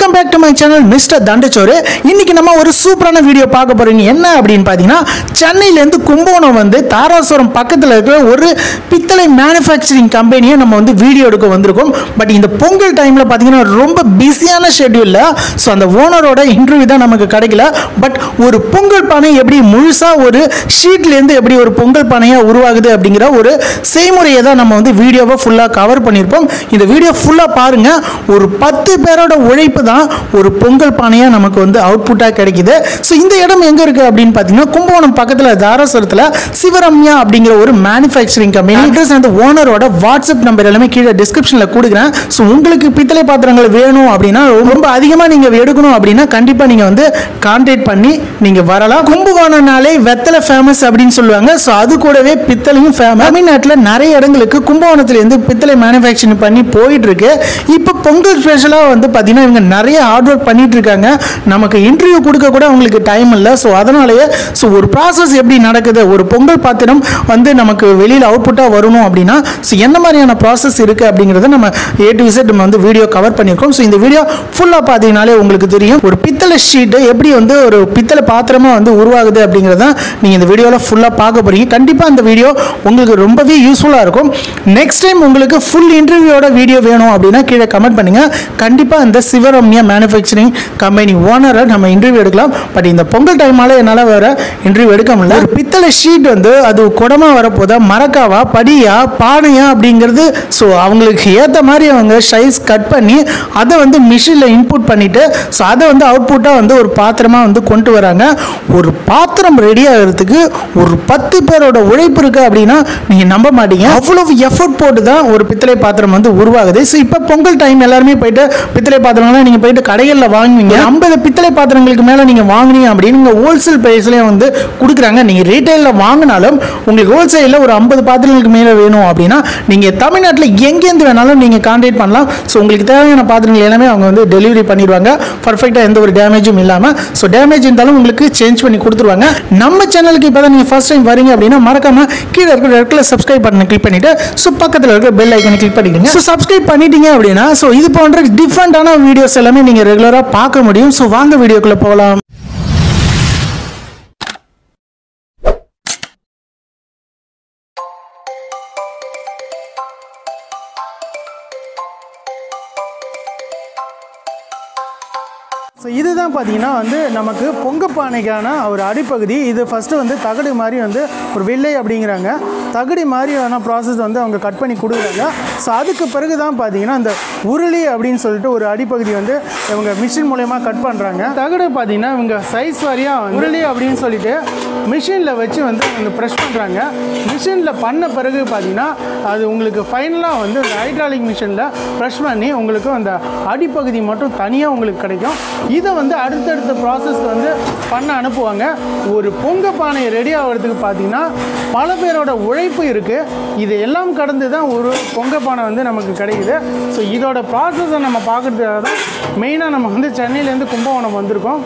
welcome back to my channel mister Thandachoru இன்னைக்கு நம்ம ஒரு சூப்பரான வீடியோ பார்க்க போறோம் என்ன அப்படின்னு பார்த்தீங்கன்னா சென்னையிலேருந்து கும்பகோணம் வந்து தாராசுரம் பக்கத்தில் இருக்கிற ஒரு பித்தளை மேனுஃபேக்சரிங் கம்பெனியை நம்ம வந்து வீடியோ எடுக்க வந்திருக்கோம் பட் இந்த பொங்கல் டைமில் பார்த்தீங்கன்னா ரொம்ப பிஸியான ஷெட்யூலில் ஸோ அந்த ஓனரோட இன்டர்வியூ தான் நமக்கு கிடைக்கல பட் ஒரு பொங்கல் பானை எப்படி முழுசாக ஒரு ஷீட்லேருந்து எப்படி ஒரு பொங்கல் பானையாக உருவாகுது அப்படிங்கிற ஒரு செய்முறையை தான் நம்ம வந்து வீடியோவை ஃபுல்லாக கவர் பண்ணியிருப்போம் இந்த வீடியோ ஃபுல்லாக பாருங்க ஒரு பத்து பேரோட உழைப்பு தான் ஒரு பொங்கல் பானையாக நமக்கு வந்து அவுட்புட்டாக கிடைக்குது ஸோ இந்த இடம் எங்கே இருக்குது அப்படின்னு பார்த்தீங்கன்னா கும்பகோணம் பக்கத்தில் தாராசுரத்தில் சிவரம்யா அப்படிங்கிற ஒரு மேனுஃபேக்சரிங் கம்பெனி அட்ரஸ் அந்த ஓனரோட வாட்ஸ்அப் நம்பர் எல்லாமே கீழே டிஸ்கிரிப்ஷனில் கொடுக்குறேன் ஸோ உங்களுக்கு பித்தளை பாத்திரங்கள் வேணும் அப்படின்னா ரொம்ப அதிகமாக நீங்கள் எடுக்கணும் அப்படின்னா கண்டிப்பாக நீங்கள் வந்து கான்டாக்ட் பண்ணி நீங்கள் வரலாம் கும்பகோணம்னாலே வெத்தலை ஃபேமஸ் அப்படின்னு சொல்லுவாங்க ஸோ அது கூடவே பித்தளையும் ஃபேமஸ் தமிழ்நாட்டில் நிறைய இடங்களுக்கு கும்பகோணத்துலேருந்து பித்தளை மேனுஃபேக்சரிங் பண்ணி போயிட்டு இருக்கு இப்போ பொங்கல் ஸ்பெஷலாக வந்து பார்த்தீங்கன்னா இவங்க நிறைய ஹார்ட் ஒர்க் பண்ணிட்டு இருக்காங்க நமக்கு இன்டர்வியூ கொடுக்க கூட அவங்களுக்கு டைம் இல்லை ஸோ அதனாலேயே ஸோ ஒரு ப்ராசஸ் எப்படி நடக்குது ஒரு பொங்கல் பாத்திரம் வந்து நமக்கு வெளியில் அவுட்புட்டாக வரணும் அப்படின்னா ஸோ என்ன மாதிரியான ப்ராசஸ் இருக்குது அப்படிங்கிறத நம்ம ஏ டு விசட் நம்ம வந்து வீடியோ கவர் பண்ணியிருக்கோம் ஸோ இந்த வீடியோ ஃபுல்லாக பார்த்தீங்கனாலே உங்களுக்கு தெரியும் ஒரு பித்தளை ஷீட்டு எப்படி வந்து ஒரு பித்தளை பாத்திரமாக வந்து உருவாகுது அப்படிங்கிறத நீங்கள் இந்த வீடியோவில் ஃபுல்லாக பார்க்க போகிறீங்க கண்டிப்பாக அந்த வீடியோ உங்களுக்கு ரொம்பவே யூஸ்ஃபுல்லாக இருக்கும் நெக்ஸ்ட் டைம் உங்களுக்கு ஃபுல் இன்டர்வியூவோட வீடியோ வேணும் அப்படின்னா கீழே கமெண்ட் பண்ணுங்கள் கண்டிப்பாக இந்த சிவரம்யா மேனுஃபேக்சரிங் கம்பெனி ஓனரை நம்ம இன்டர்வியூ எடுக்கலாம் பட் இந்த பொங்கல் டைமால என்னால் வேற இன்டர்வியூ எடுக்க முடியல ஒரு பித்தளை ஷீட் வந்து அது குடமா வரப்போதா மரக்காவா படியா பானையா அப்படிங்கிறது ஸோ அவங்களுக்கு ஏற்ற மாதிரி அவங்க சைஸ் கட் பண்ணி அதை வந்து மிஷினில் இன்புட் பண்ணிட்டு ஸோ அதை வந்து அவுட்புட்டாக வந்து ஒரு பாத்திரமாக வந்து கொண்டு வராங்க ஒரு பாத்திரம் ரெடி ஆகிறதுக்கு ஒரு பத்து பேரோட உழைப்பு இருக்கு அப்படின்னா நீங்கள் நம்ப மாட்டீங்க அவ்வளவு எஃபர்ட் போட்டு தான் ஒரு பித்தளை பாத்திரம் வந்து உருவாகுது ஸோ இப்போ பொங்கல் டைம் எல்லாருமே போயிட்டு பித்தளை பாத்திரங்கள்லாம் நீங்கள் போயிட்டு கடைகளில் வாங்குவீங்க ஐம்பது பித்தளை பாத்திரங்களுக்கு மேலே நீங்கள் வாங்குனீங்க அப்படின்னு நீங்கள் ஹோல்சேல் ப்ரைஸ்லேயே வந்து கொடுக்குறாங்க நீங்கள் ரீட்டைலில் வாங்கினாலும் உங்களுக்கு ஹோல்சேலில் ஒரு ஐம்பது பாத்திரங்களுக்கு மேலே வேணும் அப்படின்னா நீங்கள் தமிழ்நாட்டில் எங்கேருந்து வேணாலும் நீங்கள் கான்டாக்ட் பண்ணலாம் ஸோ உங்களுக்கு தேவையான பாத்திரங்கள் எல்லாமே அவங்க வந்து டெலிவரி பண்ணிடுவாங்க பர்ஃபெக்டாக எந்த ஒரு டேமேஜும் இல்லாமல் ஸோ டேமேஜ் இருந்தாலும் உங்களுக்கு சேஞ்ச் பண்ணி கொடுத்துருவாங்க நம்ம சேனலுக்கு இப்போ தான் நீங்கள் ஃபர்ஸ்ட் டைம் வரீங்க அப்படின்னா மறக்காம கீழே இருக்கிற இடத்துல சப்ஸ்கிரைப் பண்ண கிளிக் பண்ணிட்டு ஸோ பக்கத்தில் இருக்கிற பெல் ஐக்கனை கிளிக் பண்ணிடுங்க ஸோ சப்ஸ்கிரைப் பண்ணிட்டீங்க அப்படின்னா ஸோ இது போன்ற டிஃப்ரெண்டான வீடியோஸ் எல்லாமே நீங்கள் ரெகுலராக பார்க்க முடியும் ஸோ வாங்க வீடியோக்குள்ளே போகலாம் ஸோ இதுதான் பார்த்தீங்கன்னா வந்து நமக்கு பொங்கப்பானைக்கான ஒரு அடிப்பகுதி இது ஃபஸ்ட்டு வந்து தகடு மாதிரி வந்து ஒரு வெள்ளை அப்படிங்கிறாங்க தகடு மாதிரியான ப்ராசஸ் வந்து அவங்க கட் பண்ணி கொடுக்குறாங்க ஸோ அதுக்கு பிறகு தான் பார்த்தீங்கன்னா இந்த உருளி அப்படின்னு சொல்லிட்டு ஒரு அடிப்பகுதி வந்து இவங்க மிஷின் மூலயமா கட் பண்ணுறாங்க தகடு பார்த்தீங்கன்னா இவங்க சைஸ் வாரியாக உருளி அப்படின்னு சொல்லிட்டு மிஷினில் வச்சு வந்து அவங்க ப்ரெஷ் பண்ணுறாங்க மிஷினில் பண்ண பிறகு பார்த்தீங்கன்னா அது உங்களுக்கு ஃபைனலாக வந்து இந்த ஹைட்ராலிக் மிஷினில் ப்ரெஷ் பண்ணி உங்களுக்கு அந்த அடிப்பகுதி மட்டும் தனியாக உங்களுக்கு கிடைக்கும் இதை வந்து அடுத்தடுத்த ப்ராசஸ்க்கு வந்து பண்ண அனுப்புவாங்க ஒரு பொங்க பானை ரெடி ஆகிறதுக்கு பார்த்தீங்கன்னா பல பேரோட உழைப்பு இருக்குது இது எல்லாம் கடந்து தான் ஒரு பொங்க பானை வந்து நமக்கு கிடைக்குது ஸோ இதோட ப்ராசஸை நம்ம பார்க்குறதுக்காக தான் மெயினாக நம்ம வந்து சென்னையிலேருந்து கும்பகோணம் வந்திருக்கோம்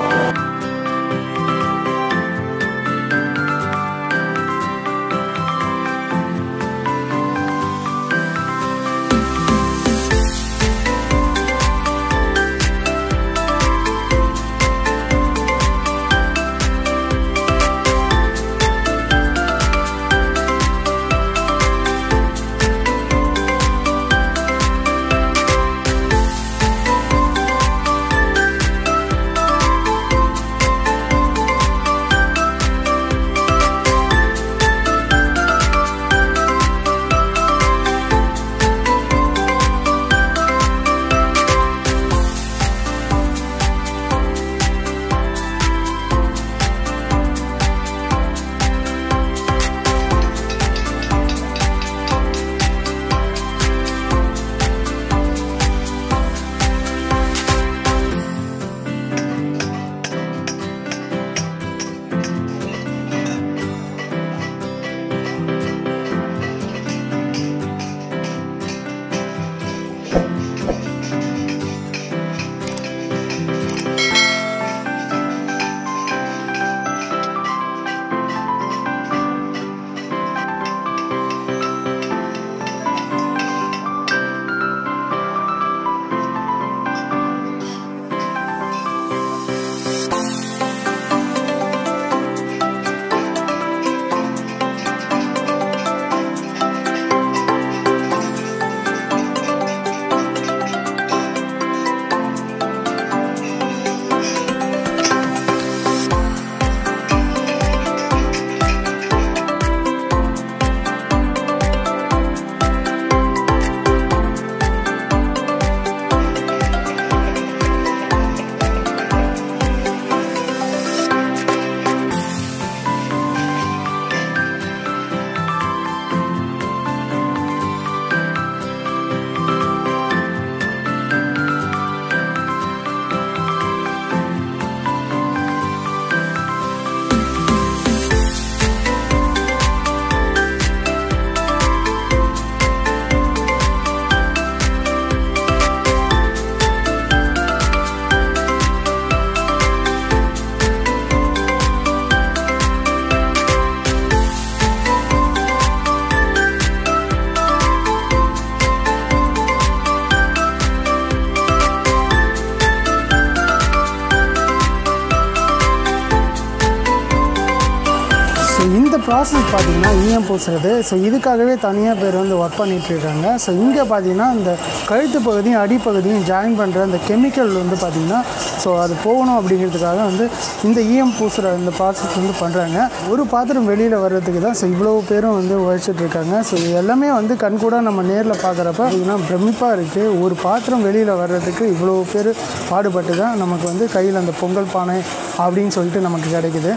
ப்ராசஸ் பார்த்தீங்கன்னா ஈயம் பூசுறது ஸோ இதுக்காகவே தனியாக பேர் வந்து ஒர்க் பண்ணிட்டு இருக்காங்க ஸோ இங்கே பார்த்தீங்கன்னா இந்த கழுத்து பகுதியும் அடிப்பகுதியும் ஜாயின் பண்ணுற அந்த கெமிக்கல் வந்து பார்த்தீங்கன்னா ஸோ அது போகணும் அப்படிங்கிறதுக்காக வந்து இந்த ஈயம் பூசுகிற இந்த ப்ராசஸ் வந்து பண்ணுறாங்க ஒரு பாத்திரம் வெளியில் வர்றதுக்கு தான் ஸோ இவ்வளோ பேரும் வந்து உழைச்சிட்டு இருக்காங்க ஸோ இது எல்லாமே வந்து கண்கூட நம்ம நேரில் பார்க்குறப்ப பார்த்தீங்கன்னா பிரமிப்பாக இருக்குது ஒரு பாத்திரம் வெளியில் வர்றதுக்கு இவ்வளோ பேர் பாடுபட்டு தான் நமக்கு வந்து கையில் அந்த பொங்கல் பானை அப்படின்னு சொல்லிட்டு நமக்கு கிடைக்குது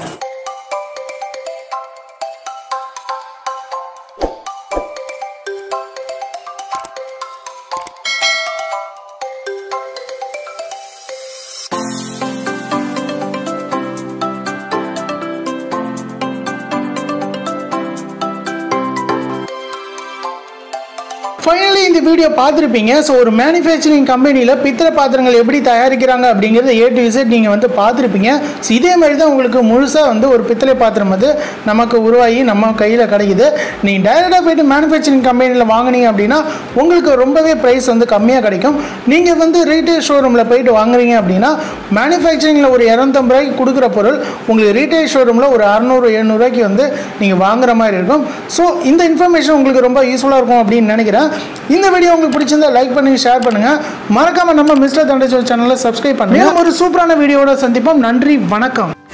ஃபைனலி இந்த வீடியோ பார்த்துருப்பீங்க ஸோ ஒரு மேனுஃபேக்சரிங் கம்பெனியில் பித்தளை பாத்திரங்கள் எப்படி தயாரிக்கிறாங்க அப்படிங்கிறத ஏ டு விசிட் நீங்கள் வந்து பார்த்துருப்பீங்க ஸோ இதே மாதிரி தான் உங்களுக்கு முழுசாக வந்து ஒரு பித்தளை பாத்திரம் வந்து நமக்கு உருவாகி நம்ம கையில் கிடைக்குது நீங்கள் டைரெக்டாக போயிட்டு மேனுஃபேக்சரிங் கம்பெனியில் வாங்குனீங்க அப்படின்னா உங்களுக்கு ரொம்பவே ப்ரைஸ் வந்து கம்மியாக கிடைக்கும் நீங்கள் வந்து ரீட்டைல் ஷோரூமில் போயிட்டு வாங்குறீங்க அப்படின்னா மேனுஃபேக்சரிங்கில் ஒரு இரநூத்தம்பது ரூபாய்க்கு கொடுக்குற பொருள் உங்களுக்கு ரீட்டைல் ஷோரூமில் ஒரு அறநூறு எழுநூறுவாய்க்கு வந்து நீங்கள் வாங்குற மாதிரி இருக்கும் ஸோ இந்த இன்ஃபர்மேஷன் உங்களுக்கு ரொம்ப யூஸ்ஃபுல்லாக இருக்கும் அப்படின்னு நினைக்கிறேன் இந்த வீடியோ உங்களுக்கு பிடிச்சிருந்தா லைக் பண்ணி ஷேர் பண்ணுங்க மறக்காம நம்ம மிஸ்டர் தண்டேஸ்வர் சேனலை சப்ஸ்கிரைப் பண்ணுங்க மேலும் ஒரு சூப்பரான வீடியோட சந்திப்போம் நன்றி வணக்கம்